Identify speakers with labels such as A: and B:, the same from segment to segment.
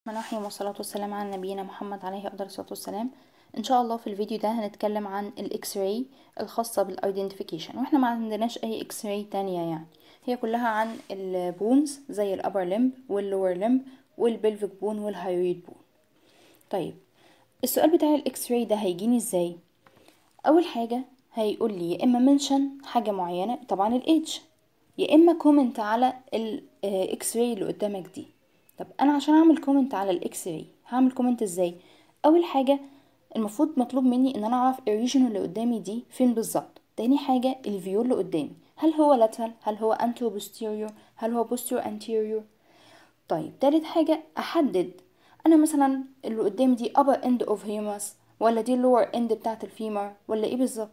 A: الرحيم والصلاة والسلام على نبينا محمد عليه أفضل الصلاة والسلام إن شاء الله في الفيديو ده هنتكلم عن الإكس راي الخاصة بالأيدنتيفيكيشن وإحنا ما عندناش أي إكس راي تانية يعني هي كلها عن البونز زي الأبر لمب واللور لمب والبلفيك بون والهايرويد بون طيب السؤال بتاع الإكس راي ده هيجيني إزاي أول حاجة هيقول لي يا إما منشن حاجة معينة طبعا الإيدج يا إما كومنت على الإكس راي اللي قدامك دي طب انا عشان اعمل كومنت على الاكس راي هعمل كومنت ازاي اول حاجه المفروض مطلوب مني ان انا اعرف الريجن اللي قدامي دي فين بالظبط تاني حاجه الفيو اللي قدامي هل هو lateral هل هو anterior posterior هل هو posterior anterior طيب تالت حاجه احدد انا مثلا اللي قدامي دي upper end of humerus ولا دي lower end بتاعه الفيمر ولا ايه بالظبط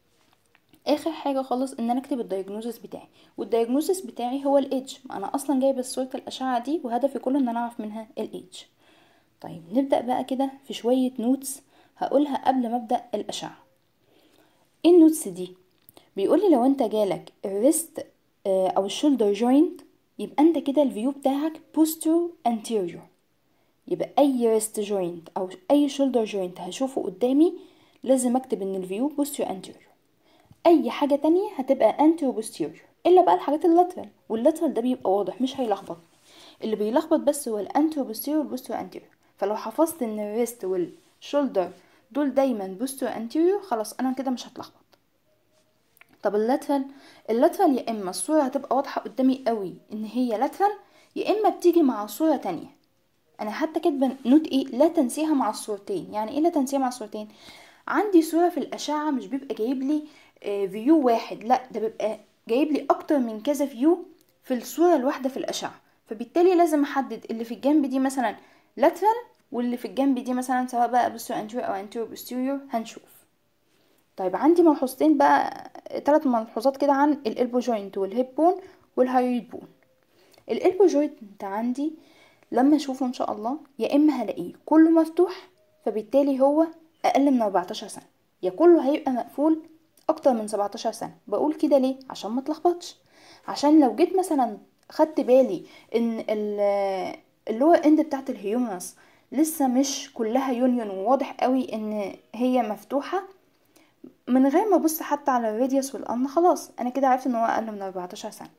A: اخر حاجه خالص ان انا اكتب الدايجنوزس بتاعي والدايجنوزس بتاعي هو الايدج ما انا اصلا جايبه صوره الاشعه دي وهدفي كله ان انا اعرف منها الايدج طيب نبدا بقى كده في شويه نوتس هقولها قبل ما ابدا الاشعه ايه النوتس دي بيقول لي لو انت جالك الريست او الشولدر جوينت يبقى انت كده الفيو بتاعك بوسترو انتيريور يبقى اي ريست جوينت او اي شولدر جوينت هشوفه قدامي لازم اكتب ان الفيو بوسترو انتيريور اي حاجه تانية هتبقى انتيرو بوستيريور الا بقى الحاجات اللاترال واللاترال ده بيبقى واضح مش هيلخبط اللي بيلخبط بس هو الانتيرو بوستيريور والبوستيرو انتيريور فلو حفظت ان الريست والشولدر دول دايما بوستيرو انتيريور خلاص انا كده مش هتلخبط طب اللاترال اللاترال يا اما الصوره هتبقى واضحه قدامي قوي ان هي لاترال يا اما بتيجي مع صوره تانية انا حتى كاتبه نوت ايه لا تنسيها مع الصورتين يعني ايه لا تنسيها مع الصورتين عندي صوره في الاشعه مش بيبقى جايب لي فيو واحد لا ده بيبقى جايب لي اكتر من كذا فيو في الصورة الواحدة في الأشعة فبالتالي لازم أحدد اللي في الجنب دي مثلا lateral واللي في الجنب دي مثلا سواء بقى posterior anterior أو anterior posterior هنشوف طيب عندي ملحوظتين بقى ثلاث ملحوظات كده عن الالبو جوينت والهيب بون والهايرويد بون الالبو جوينت عندي لما اشوفه ان شاء الله يا اما هلاقيه كله مفتوح فبالتالي هو اقل من 14 سنه يا كله هيبقى مقفول اكتر من 17 سنه بقول كده ليه عشان ما اتلخبطش عشان لو جيت مثلا خدت بالي ان اللور اند بتاعت الهيومنس لسه مش كلها يونيون وواضح قوي ان هي مفتوحه من غير ما ابص حتى على الراديوس والان خلاص انا كده عرفت ان هو اقل من 14 سنه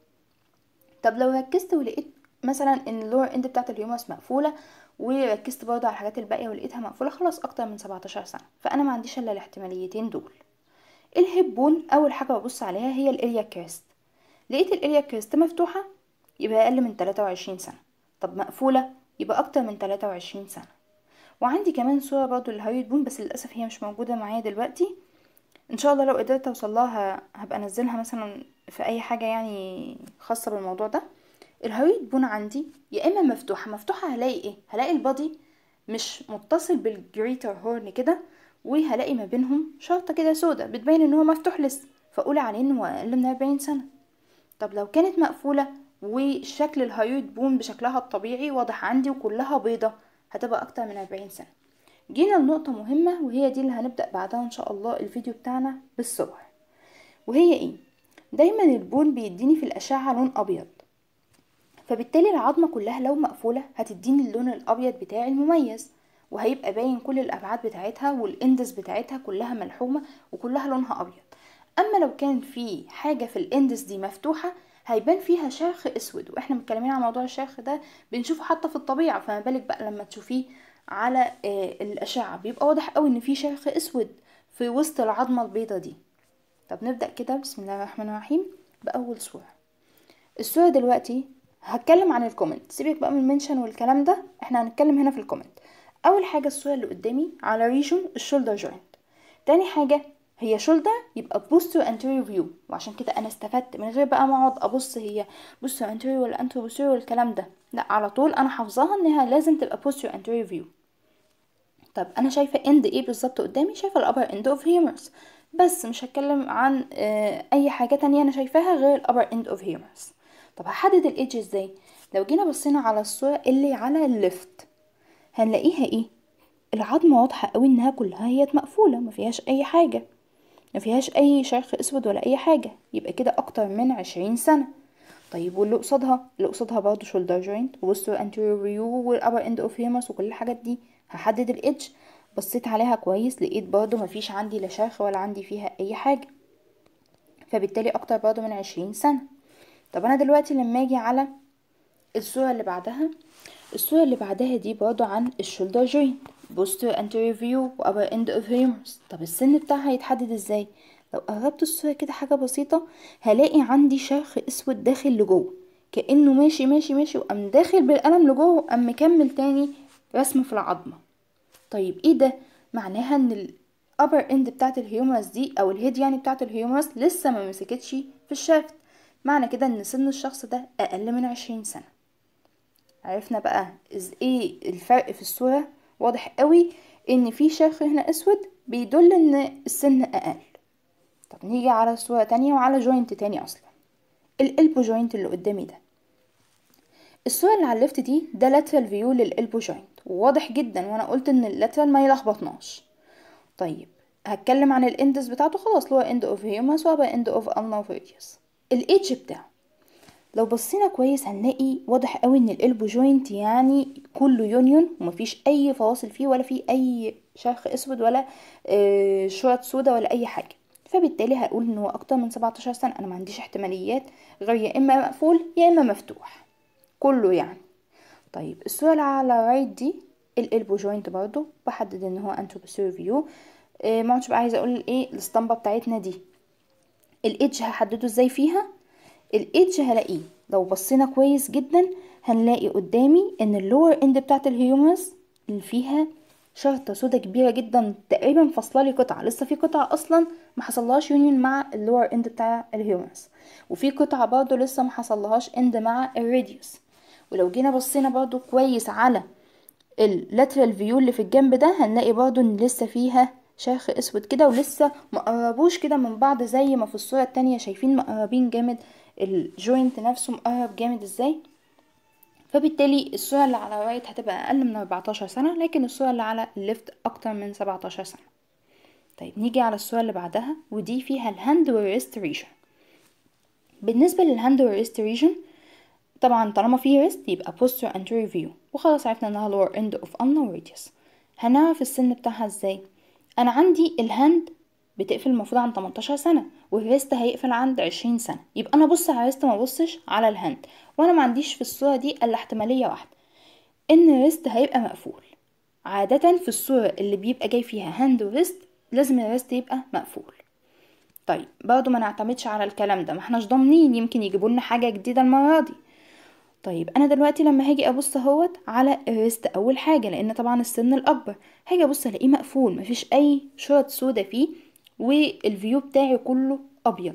A: طب لو ركزت ولقيت مثلا ان اللور اند بتاعت الهيومنس مقفوله وركزت برضه على الحاجات الباقيه ولقيتها مقفوله خلاص اكتر من 17 سنه فانا ما عنديش الا الاحتماليتين دول الهيب بون اول حاجه ببص عليها هي الاريا كريست لقيت الاريا كريست مفتوحه يبقى اقل من 23 سنه طب مقفوله يبقى اكتر من 23 سنه وعندي كمان صوره برضو للهايد بون بس للاسف هي مش موجوده معايا دلوقتي ان شاء الله لو قدرت اوصل لها هبقى انزلها مثلا في اي حاجه يعني خاصه بالموضوع ده الهايد بون عندي يا اما مفتوحه مفتوحه هلاقي ايه هلاقي البادي مش متصل بالجريتر هورن كده وهلاقي ما بينهم شرطة كده سودة بتبين ان هو مفتوح لسه فاقول عليه ان هو اقل من 40 سنة طب لو كانت مقفولة وشكل الهايويد بون بشكلها الطبيعي واضح عندي وكلها بيضة هتبقى اكتر من 40 سنة جينا لنقطة مهمة وهي دي اللي هنبدأ بعدها ان شاء الله الفيديو بتاعنا بالصور وهي ايه دايما البون بيديني في الاشعة لون ابيض فبالتالي العظمة كلها لو مقفولة هتديني اللون الابيض بتاعي المميز وهيبقى باين كل الابعاد بتاعتها والاندس بتاعتها كلها ملحومه وكلها لونها ابيض اما لو كان في حاجه في الاندس دي مفتوحه هيبان فيها شرخ اسود واحنا متكلمين عن موضوع الشرخ ده بنشوفه حتى في الطبيعه فما بالك بقى لما تشوفيه على آه الاشعه بيبقى واضح قوي ان في شرخ اسود في وسط العظمه البيضه دي طب نبدا كده بسم الله الرحمن الرحيم باول صوره الصوره دلوقتي هتكلم عن الكومنت سيبك بقى من المنشن والكلام ده احنا هنتكلم هنا في الكومنت اول حاجه الصوره اللي قدامي على ريجون الشولدر جوينت تاني حاجه هي شولدر يبقى بوستو انتيريور فيو وعشان كده انا استفدت من غير بقى ما اقعد ابص هي بوستو انتيريور ولا انترو بوستيريور والكلام ده لا على طول انا حافظاها انها لازم تبقى بوستو انتيريور فيو طب انا شايفه اند ايه بالظبط قدامي شايفه الابر اند اوف هيومرس بس مش هتكلم عن اي حاجه تانية انا شايفاها غير الابر اند اوف هيومرس طب هحدد الايدج ازاي لو جينا بصينا على الصوره اللي على الليفت هنلاقيها ايه العظمه واضحه قوي انها كلها هي مقفوله ما فيهاش اي حاجه ما فيهاش اي شرخ اسود ولا اي حاجه يبقى كده اكتر من عشرين سنه طيب واللي قصادها اللي قصادها برضه شولدر جوينت وبوستر انتيريور فيو والابر اند اوف هيمس وكل الحاجات دي هحدد الايدج بصيت عليها كويس لقيت برضه مفيش عندي لا شرخ ولا عندي فيها اي حاجه فبالتالي اكتر برضه من عشرين سنه طب انا دلوقتي لما اجي على الصوره اللي بعدها الصوره اللي بعدها دي برضه عن الشولدر جوينت بوستر انتيريور فيو وابر اند اوف هيمس طب السن بتاعها يتحدد ازاي لو قربت الصورة كده حاجة بسيطة هلاقي عندي شرخ اسود داخل لجوه كأنه ماشي ماشي ماشي وقام داخل بالقلم لجوه وقام مكمل تاني رسم في العظمة طيب ايه ده معناها ان الابر اند بتاعت الهيومرس دي او الهيد يعني بتاعت الهيومرس لسه ما مسكتش في الشافت معنى كده ان سن الشخص ده اقل من عشرين سنة عرفنا بقى إز ايه الفرق في الصورة واضح قوي ان في شرخ هنا اسود بيدل ان السن اقل طب نيجي على صورة تانية وعلى جوينت تاني اصلا الالبو جوينت اللي قدامي ده الصورة اللي على الليفت دي ده لاترال فيو للالبو جوينت وواضح جدا وانا قلت ان اللاترال ما يلخبطناش طيب هتكلم عن الاندس بتاعته خلاص اللي هو اند اوف هيومس وابقى اند اوف النا راديوس الايدج بتاعه لو بصينا كويس هنلاقي واضح قوي ان الالبو جوينت يعني كله يونيون ومفيش اي فواصل فيه ولا فيه اي شرخ اسود ولا آه شرط سودا ولا اي حاجه فبالتالي هقول ان هو اكتر من 17 سنه انا ما عنديش احتماليات غير يا اما مقفول يا اما مفتوح كله يعني طيب الصوره اللي على رايت دي الالبو جوينت برضو بحدد ان هو انتو فيو آه ما عادش بقى عايزه اقول ايه الاسطمبه بتاعتنا دي الايدج هحدده ازاي فيها الايدج هلاقيه لو بصينا كويس جدا هنلاقي قدامي ان اللور اند بتاعت الهيومرس اللي فيها شرطة سودا كبيرة جدا تقريبا فاصلة لي قطعة لسه في قطعة اصلا ما حصلهاش يونيون مع اللور اند بتاع الهيومرس وفي قطعة برضو لسه ما حصلهاش اند مع الراديوس ولو جينا بصينا برضو كويس على اللاترال فيو اللي في الجنب ده هنلاقي برضو ان لسه فيها شرخ اسود كده ولسه مقربوش كده من بعض زي ما في الصورة التانية شايفين مقربين جامد الجوينت نفسه مقرب جامد ازاي فبالتالي الصورة اللي على الرايت هتبقى أقل من 14 سنة لكن الصورة اللي على الليفت أكتر من 17 سنة طيب نيجي على الصورة اللي بعدها ودي فيها الهاند والريست ريجن بالنسبة للهاند والريست ريجن طبعا طالما فيه ريست يبقى posterior anterior view وخلاص عرفنا انها lower end of ulnar radius هنعرف السن بتاعها ازاي انا عندي الهاند بتقفل المفروض عند 18 سنة والريست هيقفل عند 20 سنة يبقى انا ابص على الريست ما ابصش على الهاند وانا ما عنديش في الصورة دي الا احتمالية واحدة ان الريست هيبقى مقفول عادة في الصورة اللي بيبقى جاي فيها هاند وريست لازم الريست يبقى مقفول طيب برضو ما نعتمدش على الكلام ده ما احناش ضامنين يمكن يجيبوا لنا حاجة جديدة المرة دي طيب انا دلوقتي لما هاجي ابص اهوت على الريست اول حاجه لان طبعا السن الاكبر هاجي ابص الاقيه مقفول مفيش اي شرط سودا فيه والفيو بتاعي كله ابيض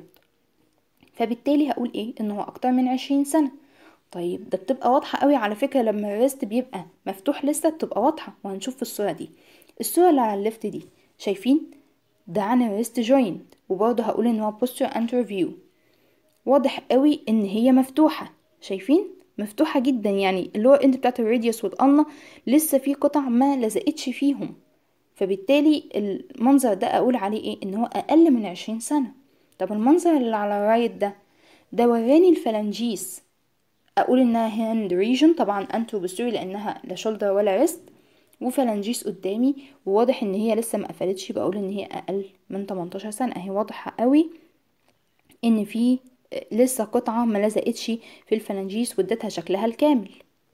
A: فبالتالي هقول ايه ان هو اكتر من عشرين سنه طيب ده بتبقى واضحه قوي على فكره لما الريست بيبقى مفتوح لسه بتبقى واضحه وهنشوف في الصوره دي الصوره اللي على الليفت دي شايفين ده عن الريست جوينت وبرضه هقول ان هو posterior anterior view واضح قوي ان هي مفتوحه شايفين مفتوحة جدا يعني اللي هو اند بتاعت الراديوس والقلنة لسه في قطع ما لزقتش فيهم فبالتالي المنظر ده اقول عليه ايه ان هو اقل من عشرين سنة طب المنظر اللي على الرايت ده ده وراني الفلانجيس اقول انها هاند ريجن طبعا انتو بستوري لانها لا شولدر ولا ريست وفلانجيس قدامي وواضح ان هي لسه ما قفلتش بقول ان هي اقل من 18 سنة اهي واضحة قوي ان في لسه قطعة ما لزقتش في الفلانجيس وادتها شكلها الكامل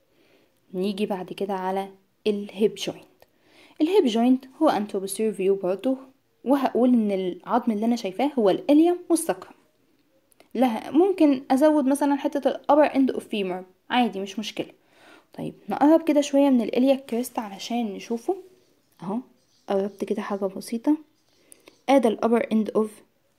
A: نيجي بعد كده على الهيب جوينت الهيب جوينت هو انتو بصير فيو برضه وهقول ان العظم اللي انا شايفاه هو الاليوم والسكرم لها ممكن ازود مثلا حتة الابر اند اوف فيمر عادي مش مشكلة طيب نقرب كده شوية من الالياك كريست علشان نشوفه اهو قربت كده حاجة بسيطة ادي الابر اند اوف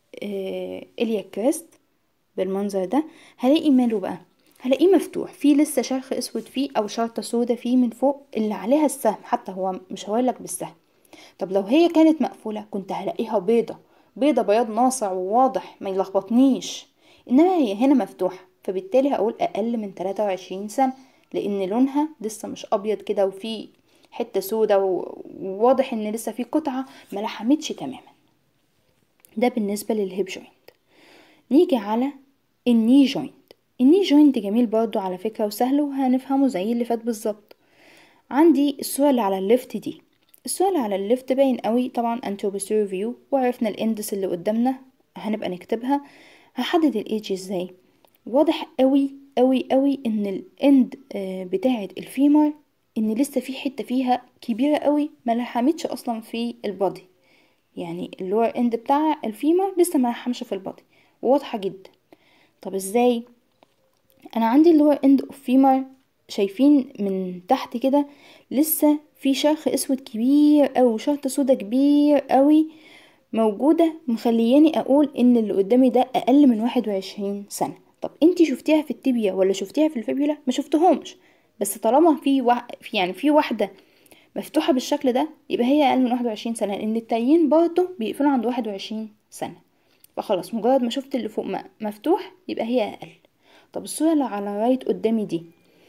A: الياك كريست بالمنظر ده هلاقي ماله بقى هلاقيه مفتوح فيه لسه شرخ اسود فيه او شرطة سودة فيه من فوق اللي عليها السهم حتى هو مش هقولك بالسهم طب لو هي كانت مقفولة كنت هلاقيها بيضة بيضة بياض ناصع وواضح ما يلخبطنيش انما هي هنا مفتوحة فبالتالي هقول اقل من 23 سنة لان لونها لسه مش ابيض كده وفيه حتة سودة وواضح ان لسه فيه قطعة ما لحمتش تماما ده بالنسبة للهيب جوينت نيجي على الني جوينت الني جوينت جميل برضو على فكرة وسهل وهنفهمه زي اللي فات بالظبط عندي الصورة اللي على الليفت دي الصورة اللي على الليفت باين قوي طبعا anterior فيو وعرفنا الاندس اللي قدامنا هنبقى نكتبها هحدد الايدج ازاي واضح قوي قوي قوي ان الاند بتاعة الفيمر ان لسه في حتة فيها كبيرة قوي ما لحمتش اصلا في البادي يعني اللور اند بتاع الفيمر لسه ما لحمش في البادي واضحة جدا طب ازاي انا عندي اللور اند اوف فيمر شايفين من تحت كده لسه في شرخ اسود كبير او شرطة سودا كبير قوي موجودة مخلياني اقول ان اللي قدامي ده اقل من واحد وعشرين سنة طب انتي شفتيها في التibia ولا شفتيها في الفيبيولا ما شفتهمش بس طالما في, وا... في يعني في واحدة مفتوحة بالشكل ده يبقى هي اقل من واحد وعشرين سنة لان التانيين برضه بيقفلوا عند واحد وعشرين سنة فخلاص مجرد ما شفت اللي فوق مفتوح يبقى هي اقل طب الصورة اللي على رايت قدامي دي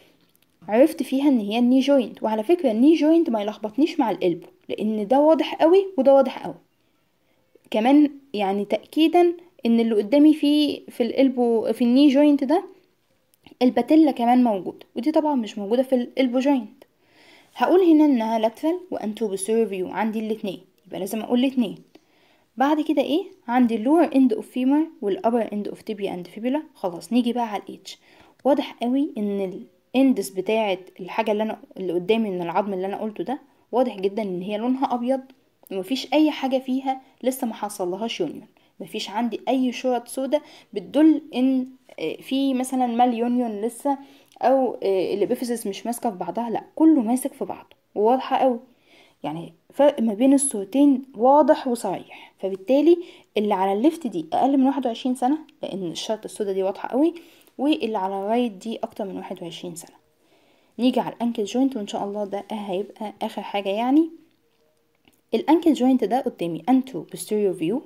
A: عرفت فيها ان هي الني جوينت وعلى فكرة الني جوينت ما يلخبطنيش مع القلب لان ده واضح قوي وده واضح قوي كمان يعني تأكيدا ان اللي قدامي في في القلب في الني جوينت ده الباتيلا كمان موجود ودي طبعا مش موجودة في القلب جوينت هقول هنا انها لاترال وانتو بسيرفيو عندي الاتنين يبقى لازم اقول الاتنين بعد كده ايه عندي اللور اند اوف فيمر والابر اند اوف تibia اند فيبولا خلاص نيجي بقى على الايدج واضح قوي ان الاندس بتاعه الحاجه اللي انا اللي قدامي من العظم اللي انا قلته ده واضح جدا ان هي لونها ابيض ومفيش اي حاجه فيها لسه ما حصلهاش يونيون مفيش عندي اي شرط سودا بتدل ان في مثلا مال يونيون لسه او الابيفيسس مش ماسكه في بعضها لا كله ماسك في بعضه وواضحه قوي يعني فرق ما بين الصورتين واضح وصريح فبالتالي اللي على الليفت دي اقل من واحد وعشرين سنه لان الشرط السودا دي واضحه قوي واللي على الرايت دي اكتر من واحد وعشرين سنه نيجي على الانكل جوينت وان شاء الله ده هيبقى اخر حاجه يعني الانكل جوينت ده قدامي انتو بوستيريور فيو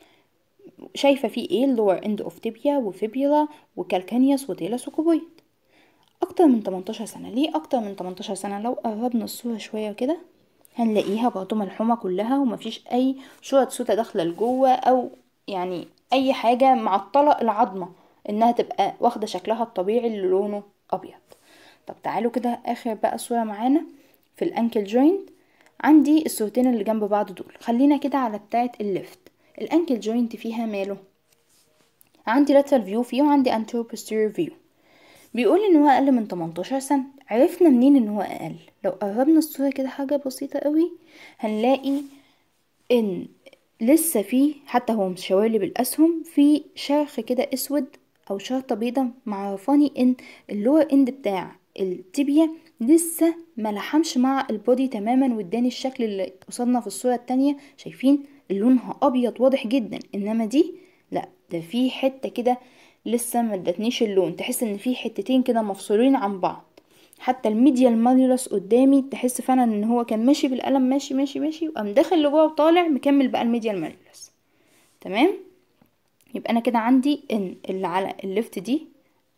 A: شايفه فيه ايه اللور اند اوف تيبيا وفيبيولا وكالكانيوس وتيلس وكوبويد اكتر من 18 سنه ليه اكتر من 18 سنه لو قربنا الصوره شويه كده هنلاقيها برضه ملحومه كلها ومفيش اي شرط سودا داخله لجوه او يعني اي حاجه معطله العظمه انها تبقى واخده شكلها الطبيعي اللي لونه ابيض طب تعالوا كده اخر بقى صوره معانا في الانكل جوينت عندي الصورتين اللي جنب بعض دول خلينا كده على بتاعه الليفت الانكل جوينت فيها ماله عندي lateral فيو فيه وعندي anterior posterior فيو بيقول ان هو اقل من 18 سنه عرفنا منين ان هو اقل لو قربنا الصوره كده حاجه بسيطه قوي هنلاقي ان لسه فيه حتى هو مشاورلي بالاسهم في شرخ كده اسود او شرطه بيضه معرفاني ان اللور اند بتاع التibia لسه ملحمش مع البودي تماما واداني الشكل اللي قصادنا في الصوره التانية شايفين لونها ابيض واضح جدا انما دي لا ده في حته كده لسه ما ادتنيش اللون تحس ان في حتتين كده مفصولين عن بعض حتى الميديال ماليولس قدامي تحس فعلا ان هو كان ماشي بالقلم ماشي ماشي ماشي وقام داخل لجوه وطالع مكمل بقى الميديال ماليولس تمام يبقى انا كده عندي ان اللي على الليفت دي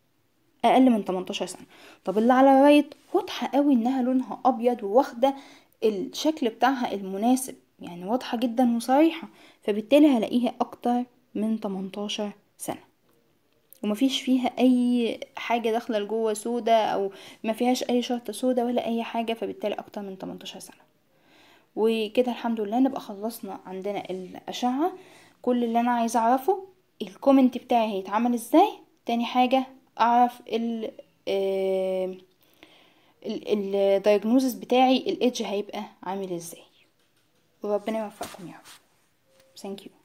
A: اقل من 18 سنه طب اللي على الرايت واضحه قوي انها لونها ابيض وواخده الشكل بتاعها المناسب يعني واضحه جدا وصريحه فبالتالي هلاقيها اكتر من 18 سنه ومفيش فيها اي حاجة داخلة لجوه سودا او ما فيهاش اي شرطة سودا ولا اي حاجة فبالتالي اكتر من 18 سنة وكده الحمد لله نبقى خلصنا عندنا الاشعة كل اللي انا عايزة اعرفه الكومنت بتاعي هيتعمل ازاي تاني حاجة اعرف ال الدايجنوزس بتاعي الايدج هيبقى عامل ازاي وربنا يوفقكم يا رب ثانك يو